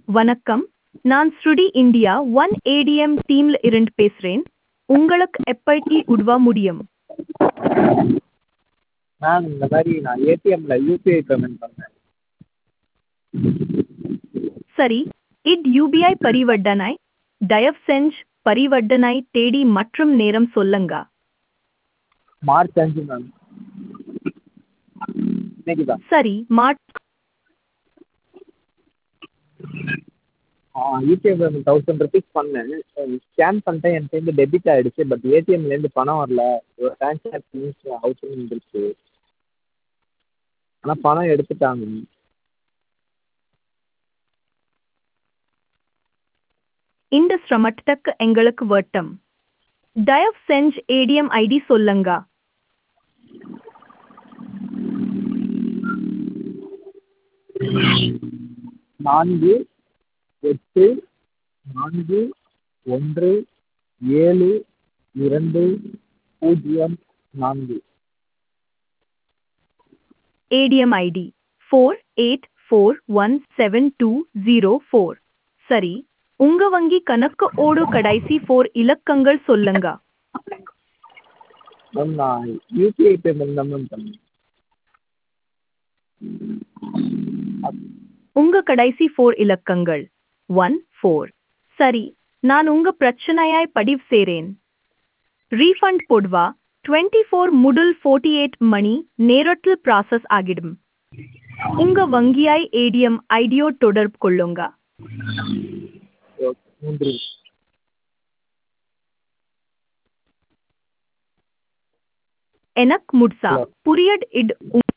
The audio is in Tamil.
வணக்கம் நான் ஸ்ருடி இந்தியா ஒன் ஏடிஎம் டீம்ல இருந்து பேசுறேன் உங்களுக்கு எப்படி உதவ முடியும் மேம் இந்த மாதிரி நான் ஏடிஎம்ல யூபிஐ பேமெண்ட் பண்ணேன் சரி இட் யூபிஐ பரிவர்த்தனை தயவு செஞ்சு பரிவர்த்தனை தேதி மற்றும் நேரம் சொல்லுங்க மார்ச் அஞ்சு மேம் இன்னைக்கு தான் சரி March UPI payment thousand rupees பண்ணேன் ஸ்கேன் பண்ணிட்டேன் என் சேர்ந்து டெபிட் ஆகிடுச்சு பட் ஏடிஎம்லேருந்து பணம் வரல ஒரு ட்ரான்சாக்ஷன்ஸ் அவுட்ஸ்டாண்டிங் இருக்கு ஆனால் பணம் எடுத்துட்டாங்க இந்த சிரமத்துக்கு எங்களுக்கு வட்டம் தயவு செஞ்சு ஏடிஎம் ஐடி சொல்லுங்க நான்கு எட்டு நான்கு ஒன்று ஏழு இரண்டு பூஜ்ஜியம் நான்கு ATM ID four eight four one seven two zero four சரி உங்க வங்கி கணக்கு ஓடு கடைசி ஃபோர் இலக்கங்கள் சொல்லுங்க மேம் நான் யூபிஐ பேமெண்ட் தான் மேம் பண்ணேன் உங்க கடைசி ஃபோர் இலக்கங்கள் ஒன் ஃபோர் சரி நான் உங்க பிரச்சனையாய் பதிவு செய்றேன் ரீஃபண்ட் போடுவா டுவெண்ட்டி ஃபோர் முதல் ஃபோர்ட்டி எயிட் மணி நேரத்தில் ப்ராசஸ் ஆகிடும் உங்க வங்கியாய் ஏடிஎம் ஐடியோ தொடர்பு கொள்ளுங்க ஓகே நன்றி எனக்கு முட்சா புரியட் இட்